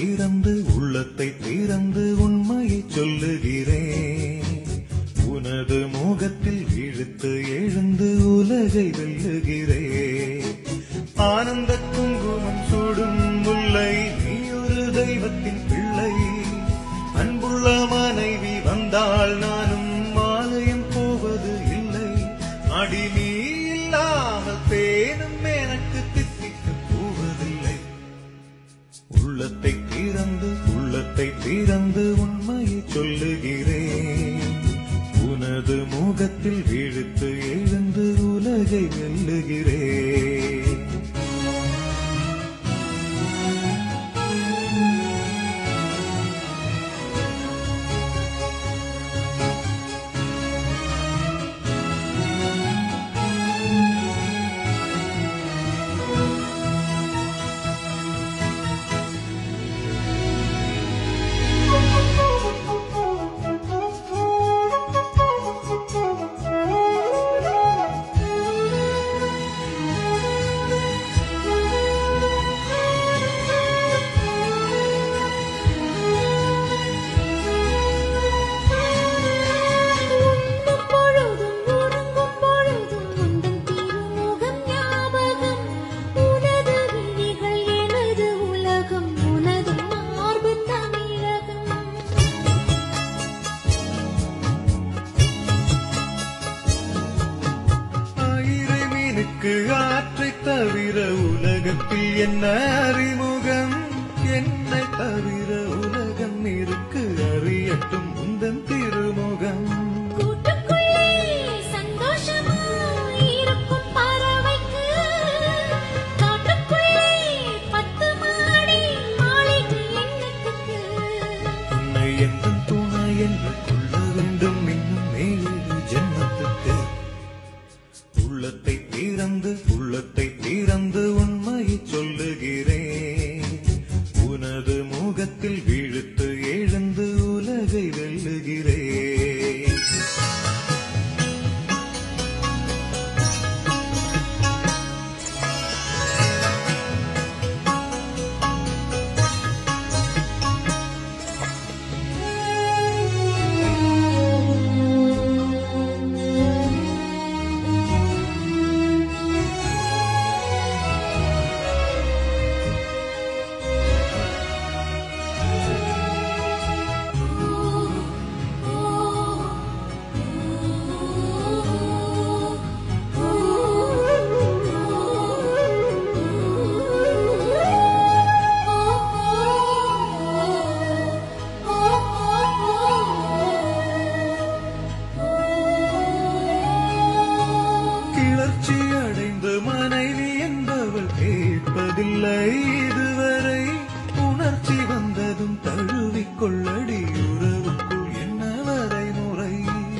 திறந்து உள்ளத்தை திறந்து உண்மையை சொல்லுகிறேன் உனது முகத்தில் இழுத்து எழுந்து உலகை வெல்லுகிறேன் ஆனந்த குங்குமம் சூடும் முல்லை நீ ஒரு தெய்வத்தின் பிள்ளை அன்புள்ள மனைவி வந்தால் நானும் மாலையும் போவது இல்லை அடி நீ இல்லாமல் தேனும் எனக்கு தித்திக்க போவதில்லை உள்ளத்தை திறந்து உள்ளத்தை திறந்து உண்மையை சொல்லுகிறேன் உனது முகத்தில் விழுத்து எழுந்து உலகை வெல்லுகிறேன் உண்ணும் பொழுதும் உறங்கும் பொழுதும் உந்தன் திருமுகம் ஞாபகம் உனது விழிகள் எனது உலகம் உனது மார்பு தமிழகம் ஆயிரை மீனுக்கு ஆற்றை தவிர உலகத்தில் என்ன அறிமுகம் என்னை தவிர உலகம் இருக்கு அறியட்டும் உந்தன் திருமுகம் கூட்டுக்குள்ளே சந்தோஷமாய் இருக்கும் பறவைக்கு காட்டுக்குள்ளே பத்து மாடி மாளிகை எண்ணத்துக்கு உன்னை எந்த துணை என்று கொள்ள வேண்டும் இன்னும் ஏழு ஜென்மத்துக்கு உள்ளத்தை திறந்து உள்ளத்தை திறந்து உண்மையை சொல்லுகிறேன் உனது முகத்தில் விழுத்து எழுந்து உலகை வெல்லுகிறேன் கிளர்ச்சி அடைந்து மனைவி என்பவள் கேட்பதில்லை இதுவரை உணர்ச்சி வந்ததும் தழுவிக் கொள்ளடி உறவுக்குள் என்ன வரைமுறை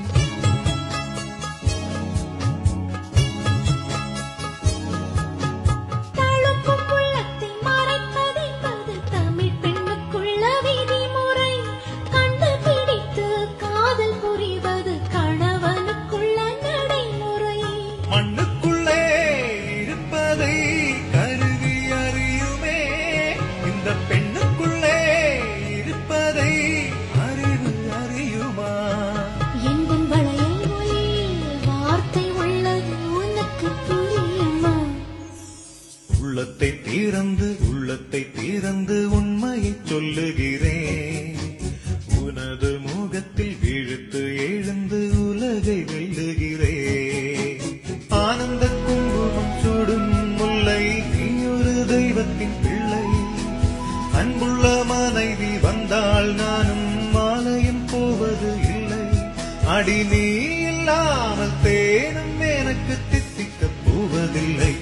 தழும்பும் உள்ளத்தை மறைப்பதென்பது தமிழ் பெண்ணுக்குள்ள விதிமுறை கண்டுபிடித்து காதல் புரிவது கணவனுக்குள்ள நடைமுறை மண்ணுக்குள்ளே இருப்பதை கருவி அறியுமே இந்த பெண்ணுக்குள்ளே இருப்பதை அறிவு அறியுமா எந்தன் வளையல் மொழியில் வார்த்தை உள்ளது உனக்கு புரியுமா உள்ளத்தை திறந்து உள்ளத்தை திறந்து உண்மையை சொல்லுகிறேன் உனது முகத்தில் விழுத்து எழுந்து உலகை வெல்லுகிறேன் ஆனந்த குங்குமம் சுடும் முல்லை நீ ஒரு தெய்வத்தின் பிள்ளை அன்புள்ள மனைவி வந்தால் நானும் மாலையும் போவது இல்லை அடி நீ இல்லாமல் தேனும் எனக்கு தித்திக்க போவதில்லை